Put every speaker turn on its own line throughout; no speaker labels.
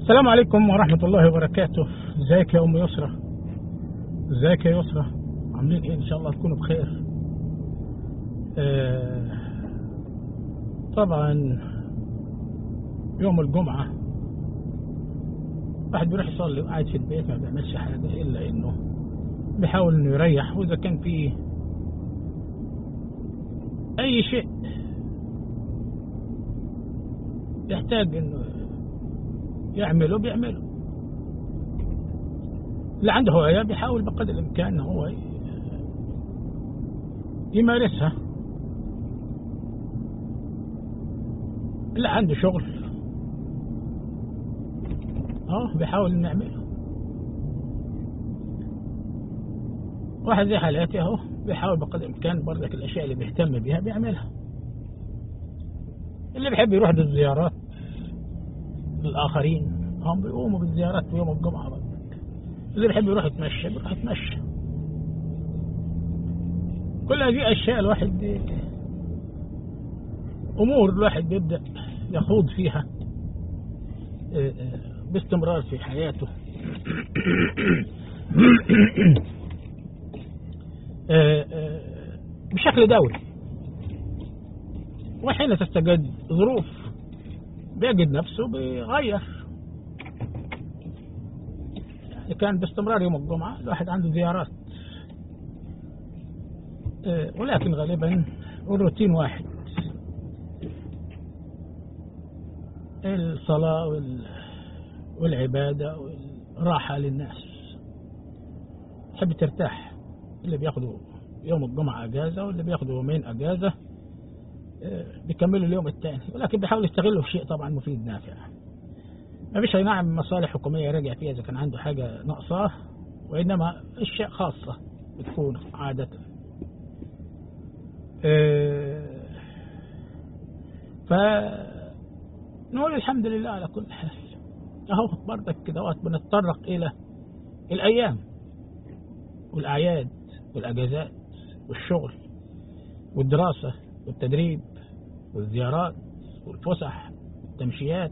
السلام عليكم ورحمة الله وبركاته ازيك يا أم يسرى ازيك يا يسرى عاملين ايه ان شاء الله تكونوا بخير آه طبعا يوم الجمعة واحد بيروح يصلي وقاعد في البيت ما بيعملش حاجة إلا إنه بيحاول إنه يريح وإذا كان فيه أي شيء يحتاج إنه يعمله بيعمله اللي عنده هواية بيحاول بقدر الإمكان إنه هو يمارسها اللي عنده شغل اه بيحاول انه يعمله واحد زي حالاتي اهو بيحاول بقدر الامكان برضك الاشياء اللي بيهتم بيها بيعملها اللي بيحب يروح للزيارات للاخرين هم بيقوموا بالزيارات في يوم الجمعه برضك اللي بيحب يروح يتمشى بيروح يتمشى كل هذه اشياء الواحد امور الواحد بيبدا يخوض فيها باستمرار في حياته بشكل دوري وحين تستجد ظروف بيجد نفسه بيغير يعني كان باستمرار يوم الجمعة الواحد عنده زيارات ولكن غالبا الروتين واحد الصلاة والعبادة والراحة للناس تحب ترتاح اللي بياخدوا يوم الجمعة أجازة واللي بياخدوا يومين أجازة بيكملوا اليوم الثاني ولكن بيحاولوا يستغلوا في شيء طبعا مفيد نافع ما فيش نعم مصالح حكومية يراجع فيها إذا كان عنده حاجة ناقصاه وإنما أشياء خاصة بتكون عادة ف نقول الحمد لله على كل حال اهو برضك كده بنتطرق الى الايام والاعياد والاجازات والشغل والدراسة والتدريب والزيارات والفسح والتمشيات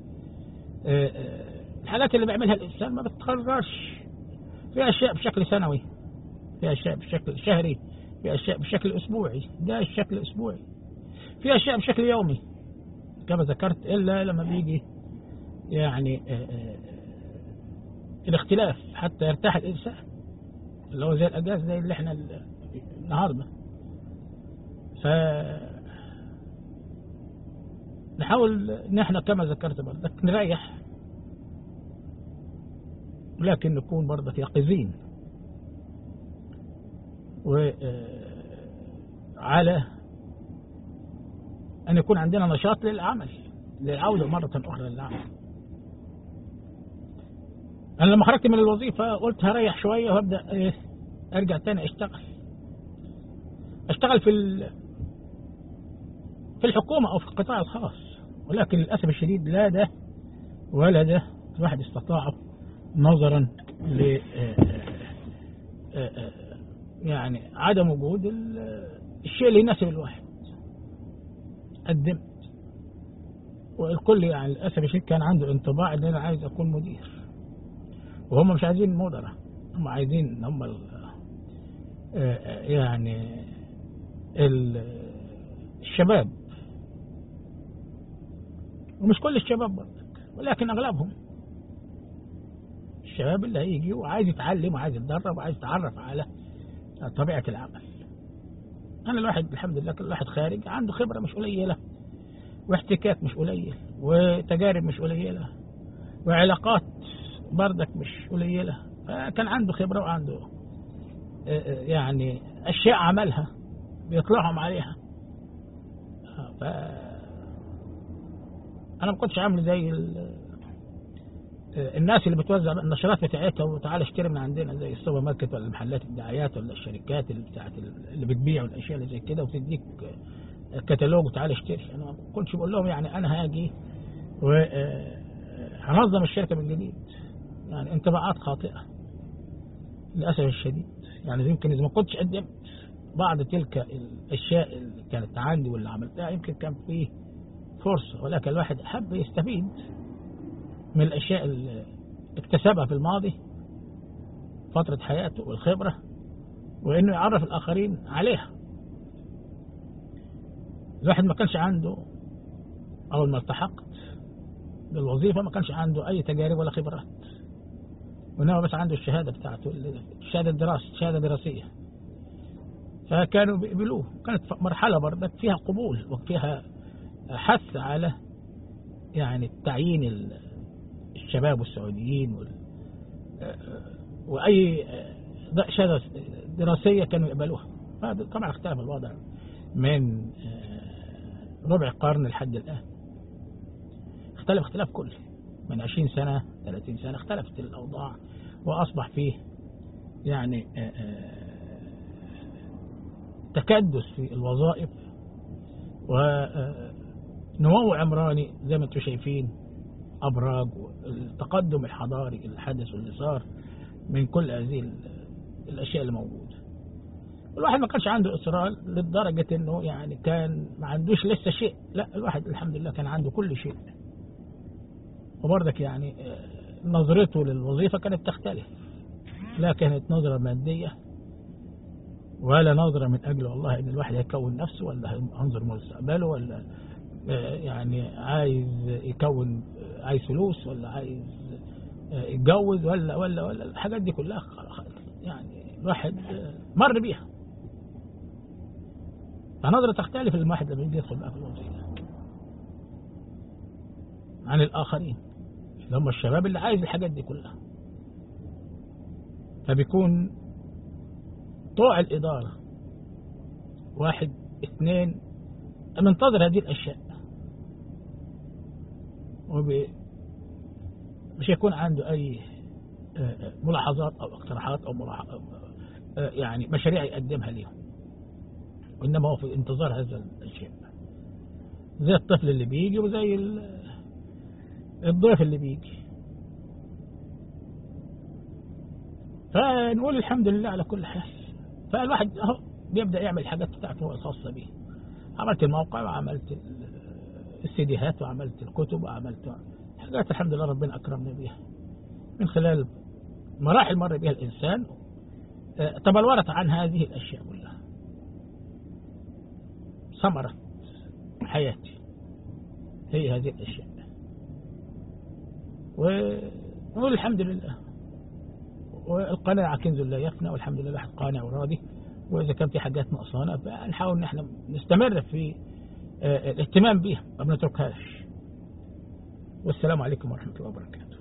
الحاجات اللي بيعملها الانسان ما بتتكررش في اشياء بشكل سنوي في اشياء بشكل شهري في اشياء بشكل اسبوعي ده الشكل الاسبوعي في اشياء بشكل يومي كما ذكرت إلا لما بيجي يعني آآ آآ الاختلاف حتى يرتاح الإنسان اللي هو زي الأجاز زي اللي احنا النهاردة ف نحاول ان احنا كما ذكرت برضك نريح ولكن نكون برضك يقظين وعلى أن يكون عندنا نشاط للعمل للعودة مرة أخرى للعمل أنا لما خرجت من الوظيفة قلت هريح شوية وأبدأ إيه أرجع تاني أشتغل أشتغل في في الحكومة أو في القطاع الخاص ولكن للأسف الشديد لا ده ولا ده الواحد استطاعه نظرا ل يعني عدم وجود الشيء اللي يناسب الواحد قدمت والكل يعني للاسف الشديد كان عنده انطباع ان انا عايز اكون مدير وهم مش عايزين مدراء هم عايزين هم ال يعني ال الشباب ومش كل الشباب برضك ولكن اغلبهم الشباب اللي هيجي وعايز يتعلم وعايز يتدرب وعايز يتعرف على طبيعه العمل انا الواحد الحمد لله كل واحد خارج عنده خبره مش قليله واحتكاك مش قليل وتجارب مش قليله وعلاقات بردك مش قليله فكان عنده خبره وعنده يعني اشياء عملها بيطلعهم عليها ف انا ما كنتش عامل زي الناس اللي بتوزع النشرات بتاعتها وتعالى اشتري من عندنا زي السوبر ماركت ولا محلات الدعايات ولا الشركات اللي بتاعت اللي بتبيع والاشياء اللي زي كده وتديك كتالوج وتعالى اشتري انا ما كنتش بقول لهم يعني انا هاجي وهنظم الشركه من جديد يعني انطباعات خاطئه للاسف الشديد يعني يمكن اذا ما كنتش قدمت بعض تلك الاشياء اللي كانت عندي واللي عملتها يمكن كان فيه فرصه ولكن الواحد حب يستفيد من الأشياء اللي اكتسبها في الماضي فترة حياته والخبرة وإنه يعرف الآخرين عليها الواحد ما كانش عنده أول ما التحقت بالوظيفة ما كانش عنده أي تجارب ولا خبرات وإنما بس عنده الشهادة بتاعته الشهادة الدراسة الشهادة الدراسية فكانوا بيقبلوه كانت مرحلة برضك فيها قبول وفيها حث على يعني تعيين الشباب والسعوديين وال وأي شهادة دراسية كانوا يقبلوها هذا طبعا اختلف الوضع من ربع قرن لحد الآن اختلف اختلاف كلي من 20 سنة 30 سنة اختلفت الأوضاع وأصبح فيه يعني تكدس في الوظائف ونمو عمراني زي ما انتم شايفين أبراج والتقدم الحضاري الحدث واللي صار من كل هذه الأشياء اللي موجودة الواحد ما كانش عنده إصرار لدرجة أنه يعني كان ما عندوش لسه شيء لا الواحد الحمد لله كان عنده كل شيء وبرضك يعني نظرته للوظيفة كانت تختلف لا كانت نظرة مادية ولا نظرة من أجل والله إن الواحد يكون نفسه ولا ينظر مستقبله ولا يعني عايز يكون عايز فلوس ولا عايز يتجوز ولا ولا ولا الحاجات دي كلها يعني الواحد مر بيها فنظرة تختلف الواحد لما يجي يدخل بقى في الوظيفة عن الآخرين اللي هم الشباب اللي عايز الحاجات دي كلها فبيكون طوع الإدارة واحد اثنين منتظر هذه الأشياء وبي مش يكون عنده أي ملاحظات أو اقتراحات أو ملاح... يعني مشاريع يقدمها لهم وإنما هو في انتظار هذا الشيء زي الطفل اللي بيجي وزي الضيف اللي بيجي فنقول الحمد لله على كل حال فالواحد اهو بيبدا يعمل الحاجات بتاعته هو الخاصه به عملت الموقع وعملت السيديهات وعملت الكتب وعملت حاجات الحمد لله ربنا اكرمنا بيها من خلال مراحل مر بها الانسان تبلورت عن هذه الاشياء كلها ثمره حياتي هي هذه الاشياء ونقول الحمد لله والقناعة كنز لا يفنى والحمد لله الواحد قانع وراضي وإذا كان في حاجات نقصانة فنحاول إن احنا نستمر في الاهتمام بها ما بنتركهاش والسلام عليكم ورحمة الله وبركاته